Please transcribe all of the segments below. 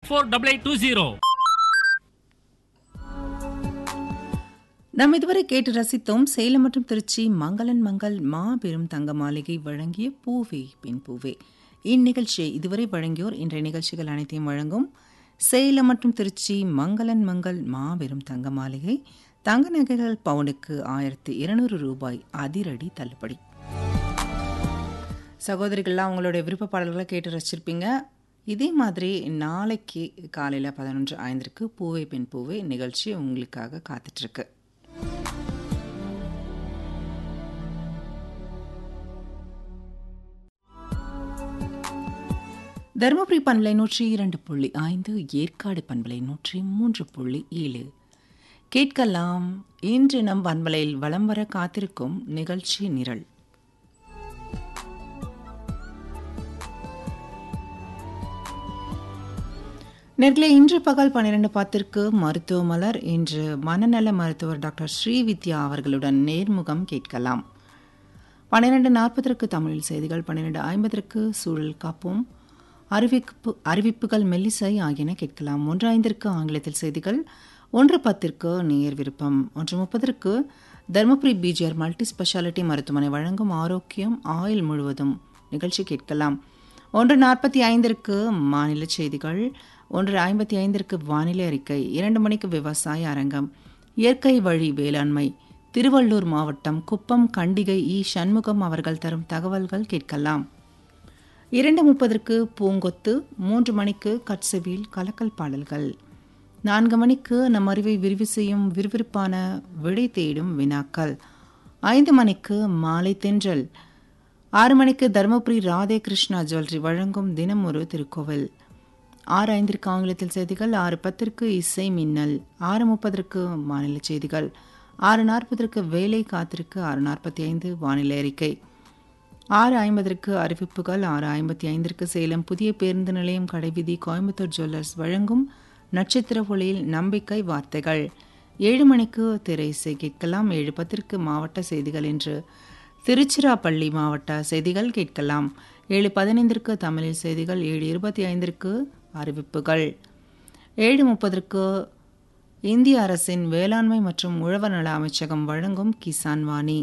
four double eight two zero நாம் இதுவரை கேட்டு ரசித்தோம் சேலம் மற்றும் திருச்சி மங்களன் மங்கள் மாபெரும் தங்க மாளிகை வழங்கிய பூவே பெண் பூவே இந்நிகழ்ச்சியை இதுவரை வழங்கியோர் இன்றைய நிகழ்ச்சிகள் அனைத்தையும் வழங்கும் சேலம் மற்றும் திருச்சி மங்களன் மங்கள் மாபெரும் தங்க மாளிகை தங்க நகைகள் பவுனுக்கு ஆயிரத்தி இருநூறு ரூபாய் அதிரடி தள்ளுபடி சகோதரிகள்லாம் அவங்களுடைய விருப்ப பாடல்களை கேட்டு ரசிச்சிருப்பீங்க இதே மாதிரி நாளைக்கு காலையில் பதினொன்று ஐந்திற்கு பூவே பெண் பூவே நிகழ்ச்சி உங்களுக்காக காத்துட்ருக்கு தருமபுரி பண்பலை நூற்றி இரண்டு புள்ளி ஐந்து ஏற்காடு பண்பலை நூற்றி மூன்று புள்ளி ஏழு கேட்கலாம் இன்று நம் பண்பலையில் வலம் வர காத்திருக்கும் நிகழ்ச்சி நிரல் நேர்களே இன்று பகல் பன்னிரண்டு பத்திற்கு மருத்துவ மலர் இன்று மனநல மருத்துவர் டாக்டர் ஸ்ரீவித்யா அவர்களுடன் நேர்முகம் கேட்கலாம் பன்னிரெண்டு நாற்பதற்கு தமிழில் செய்திகள் பன்னிரெண்டு ஐம்பதற்கு சூழல் காப்போம் அறிவிப்பு அறிவிப்புகள் மெல்லிசை ஆகியன கேட்கலாம் ஒன்று ஐந்திற்கு ஆங்கிலத்தில் செய்திகள் ஒன்று பத்திற்கு நேர் விருப்பம் ஒன்று முப்பதற்கு தருமபுரி பிஜிஆர் மல்டி ஸ்பெஷாலிட்டி மருத்துவமனை வழங்கும் ஆரோக்கியம் ஆயுள் முழுவதும் நிகழ்ச்சி கேட்கலாம் ஒன்று நாற்பத்தி ஐந்திற்கு மாநில செய்திகள் ஒன்று ஐம்பத்தி ஐந்திற்கு வானிலை அறிக்கை இரண்டு மணிக்கு விவசாய அரங்கம் இயற்கை வழி வேளாண்மை திருவள்ளூர் மாவட்டம் குப்பம் கண்டிகை இ சண்முகம் அவர்கள் தரும் தகவல்கள் கேட்கலாம் இரண்டு முப்பதற்கு பூங்கொத்து மூன்று மணிக்கு கட்சவில் கலக்கல் பாடல்கள் நான்கு மணிக்கு நம் அறிவை விரிவு செய்யும் விறுவிறுப்பான விடை தேடும் வினாக்கள் ஐந்து மணிக்கு மாலை தென்றல் ஆறு மணிக்கு தருமபுரி ராதே கிருஷ்ணா ஜுவல்லரி வழங்கும் தினம் ஒரு திருக்கோவில் ஆறு ஐந்திற்கு ஆங்கிலத்தில் செய்திகள் ஆறு பத்திற்கு இசை மின்னல் ஆறு முப்பதற்கு மாநில செய்திகள் ஆறு நாற்பதற்கு வேலை காத்திருக்கு ஆறு நாற்பத்தி ஐந்து வானிலை அறிக்கை ஆறு ஐம்பதற்கு அறிவிப்புகள் ஆறு ஐம்பத்தி ஐந்திற்கு சேலம் புதிய பேருந்து நிலையம் கடைவீதி கோயம்புத்தூர் ஜுவல்லர்ஸ் வழங்கும் நட்சத்திர ஒளியில் நம்பிக்கை வார்த்தைகள் ஏழு மணிக்கு திரை இசை கேட்கலாம் ஏழு பத்திற்கு மாவட்ட செய்திகள் என்று திருச்சிராப்பள்ளி மாவட்ட செய்திகள் கேட்கலாம் ஏழு பதினைந்திற்கு தமிழில் செய்திகள் ஏழு இருபத்தி ஐந்திற்கு அறிவிப்புகள் ஏழு முப்பதற்கு இந்திய அரசின் வேளாண்மை மற்றும் உழவர் நல அமைச்சகம் வழங்கும் கிசான் வாணி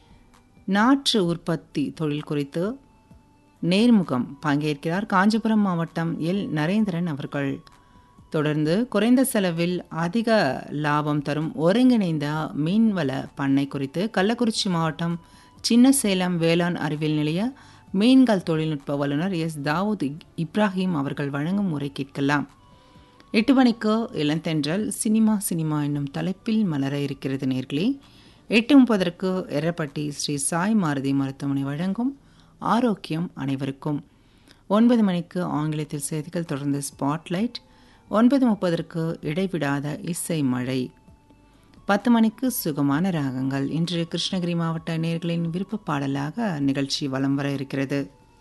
நாற்று உற்பத்தி தொழில் குறித்து நேர்முகம் பங்கேற்கிறார் காஞ்சிபுரம் மாவட்டம் எல் நரேந்திரன் அவர்கள் தொடர்ந்து குறைந்த செலவில் அதிக லாபம் தரும் ஒருங்கிணைந்த மீன்வள பண்ணை குறித்து கள்ளக்குறிச்சி மாவட்டம் சின்னசேலம் வேளாண் அறிவியல் நிலைய மீன்கள் தொழில்நுட்ப வல்லுநர் எஸ் தாவூத் இப்ராஹிம் அவர்கள் வழங்கும் முறை கேட்கலாம் எட்டு மணிக்கு இளந்தென்றல் சினிமா சினிமா என்னும் தலைப்பில் மலர இருக்கிறது நேர்களே எட்டு முப்பதற்கு எரப்பட்டி ஸ்ரீ சாய் மாருதி மருத்துவமனை வழங்கும் ஆரோக்கியம் அனைவருக்கும் ஒன்பது மணிக்கு ஆங்கிலத்தில் செய்திகள் தொடர்ந்து ஸ்பாட்லைட் ஒன்பது முப்பதற்கு இடைவிடாத இசை மழை பத்து மணிக்கு சுகமான ராகங்கள் இன்று கிருஷ்ணகிரி மாவட்ட நேர்களின் விருப்ப பாடலாக நிகழ்ச்சி வலம் வர இருக்கிறது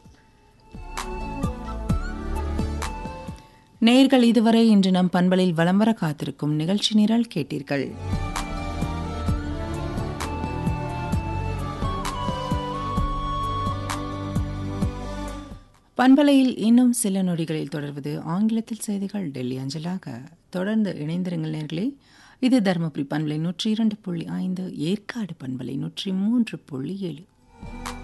நேர்கள் இதுவரை இன்று நம் பண்பலில் வலம் வர காத்திருக்கும் நிகழ்ச்சி நிரல் கேட்டீர்கள் பண்பலையில் இன்னும் சில நொடிகளில் தொடர்வது ஆங்கிலத்தில் செய்திகள் டெல்லி அஞ்சலாக தொடர்ந்து இணைந்திருங்கள் நேர்களே இது தருமபுரி பண்பலை நூற்றி இரண்டு புள்ளி ஐந்து ஏற்காடு பண்பலை நூற்றி மூன்று புள்ளி ஏழு